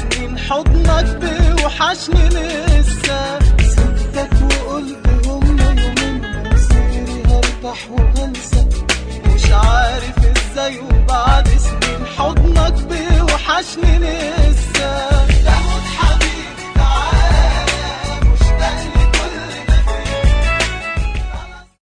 سنين حضنك بيوحشني لسه سبتك وقلت هم يومين مصيري هرتاح وهنسى مش عارف ازاي وبعد سنين حضنك بيوحشني لسه